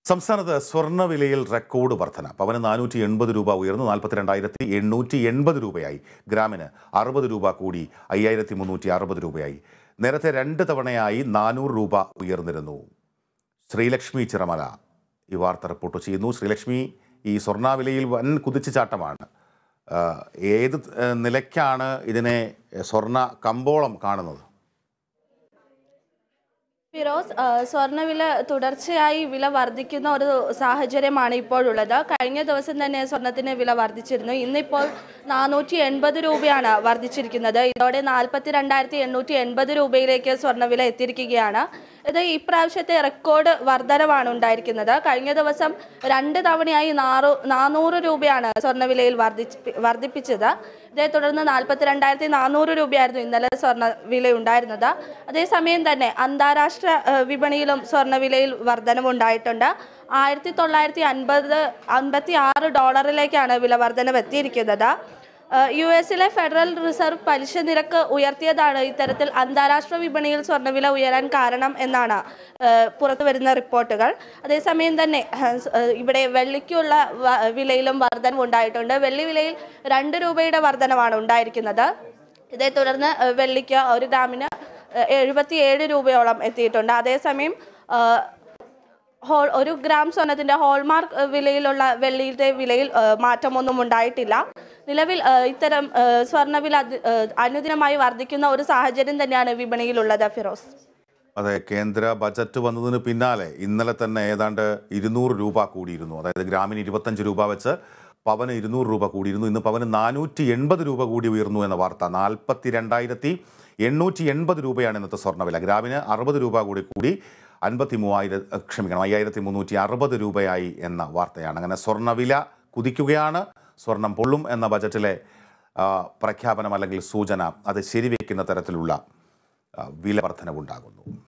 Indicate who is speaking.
Speaker 1: സംസ്ഥാനത്ത് സ്വർണ്ണവിലയിൽ റെക്കോർഡ് വർധന പവന് നാനൂറ്റി എൺപത് രൂപ ഉയർന്ന് നാൽപ്പത്തിരണ്ടായിരത്തി എണ്ണൂറ്റി എൺപത് രൂപയായി ഗ്രാമിന് അറുപത് രൂപ കൂടി അയ്യായിരത്തി മുന്നൂറ്റി അറുപത് രൂപയായി നേരത്തെ രണ്ട് തവണയായി നാനൂറ് രൂപ ഉയർന്നിരുന്നു ശ്രീലക്ഷ്മി ചിറമല ഈ വാർത്ത റിപ്പോർട്ട് ചെയ്യുന്നു ശ്രീലക്ഷ്മി ഈ സ്വർണ്ണവിലയിൽ വൻ കുതിച്ചുചാട്ടമാണ് ആ, ഏത് ആ, നിലയ്ക്കാണ് ഇതിനെ സ്വർണ്ണ കമ്പോളം കാണുന്നത്
Speaker 2: ഫിറോസ് ആ, സ്വർണ്ണവില തുടർച്ചയായി വില വർദ്ധിക്കുന്ന ഒരു സാഹചര്യമാണ് ഇപ്പോഴുള്ളത് കഴിഞ്ഞ ദിവസം തന്നെ സ്വർണത്തിന് വില വർദ്ധിച്ചിരുന്നു ഇന്നിപ്പോൾ നാനൂറ്റി എൺപത് രൂപയാണ് വർദ്ധിച്ചിരിക്കുന്നത് ഇതോടെ നാൽപ്പത്തി രണ്ടായിരത്തി എണ്ണൂറ്റി എൺപത് രൂപയിലേക്ക് സ്വർണ്ണവില എത്തിയിരിക്കുകയാണ് ഇത് ഇപ്രാവശ്യത്തെ റെക്കോർഡ് വർധനവാണ് ഉണ്ടായിരിക്കുന്നത് കഴിഞ്ഞ ദിവസം രണ്ട് തവണയായി നാറു നാനൂറ് രൂപയാണ് സ്വർണ്ണവിലയിൽ വർദ്ധിച്ച് വർദ്ധിപ്പിച്ചത് ഇതേ തുടർന്ന് നാൽപ്പത്തി രണ്ടായിരത്തി നാനൂറ് രൂപയായിരുന്നു ഇന്നലെ സ്വർണ്ണ വില ഉണ്ടായിരുന്നത് അതേസമയം തന്നെ അന്താരാഷ്ട്ര ഏഹ്, വിപണിയിലും സ്വർണ്ണവിലയിൽ വർധനവുണ്ടായിട്ടുണ്ട് ആയിരത്തി തൊള്ളായിരത്തി അൻപത് അൻപത്തി ആറ് ഡോളറിലേക്കാണ് വില വർധനവ് എത്തിയിരിക്കുന്നത് ഏഹ്, യു എസിലെ ഫെഡറൽ റിസർവ് പലിശ നിരക്ക് ഉയർത്തിയതാണ് ഇത്തരത്തിൽ അന്താരാഷ്ട്ര വിപണിയിൽ സ്വർണ്ണവില ഉയരാൻ കാരണം എന്നാണ് ഏഹ്, പുറത്തു വരുന്ന റിപ്പോർട്ടുകൾ അതേസമയം തന്നെ ഏഹ്, സ്- ഏഹ്, ഇവിടെ വെള്ളിക്കുള്ള വ- വിലയിലും വർധനവ് ഉണ്ടായിട്ടുണ്ട് വെള്ളി വിലയിൽ രണ്ട് രൂപയുടെ വർധനവാണ് ഉണ്ടായിരിക്കുന്നത് ഇതേ തുടർന്ന് ഏഹ്, വെള്ളിക്ക് ഒരു ഗ്രാമിന് എഴുപത്തി ഏഴ് രൂപയോളം എത്തിയിട്ടുണ്ട് അതേസമയം ഏഹ്, ഹോൾ ഒരു ഗ്രാം സ്വർണത്തിന്റെ ഹോൾമാർക്ക് ഏഹ്, വിലയിലുള്ള വെള്ളിയുടെ വിലയിൽ ഏഹ്, മാറ്റമൊന്നും ഉണ്ടായിട്ടില്ല നിലവിൽ ഏഹ്, ഇത്തരം ഏഹ്, സ്വർണ്ണവില അതി- ഏഹ്, അനുദിനമായി വർദ്ധിക്കുന്ന ഒരു സാഹചര്യം തന്നെയാണ് വിപണിയിലുള്ളത് ഫിറോസ്
Speaker 1: അതെ കേന്ദ്ര ബജറ്റ് വന്നതിന് പിന്നാലെ ഇന്നലെ തന്നെ ഏതാണ്ട് ഇരുന്നൂറ് രൂപ കൂടിയിരുന്നു അതായത് ഗ്രാമിന് ഇരുപത്തഞ്ച് രൂപ വെച്ച് പവന് ഇരുന്നൂറ് രൂപ കൂടിയിരുന്നു ഇന്ന് പവന് നാനൂറ്റി എൺപത് രൂപ കൂടി ഉയർന്നു എന്ന വാർത്ത നാൽപ്പത്തി രണ്ടായിരത്തി എണ്ണൂറ്റി എൺപത് രൂപയാണ് ഇന്നത്തെ സ്വർണ്ണവില ഗ്രാമിന് അറുപത് രൂപ കൂടി കൂടി അൻപത്തി മൂവായിരം ക്ഷമിക്കണം അയ്യായിരത്തി മുന്നൂറ്റി അറുപത് രൂപയായി എന്ന വാർത്തയാണ് അങ്ങനെ സ്വർണ്ണവില കുതിക്കുകയാണ് സ്വർണം പൊള്ളും എന്ന ബജറ്റിലെ ആ, പ്രഖ്യാപനം അല്ലെങ്കിൽ സൂചന അത് ശരിവെക്കുന്ന തരത്തിലുള്ള ആ, വില വർധനവുണ്ടാകുന്നു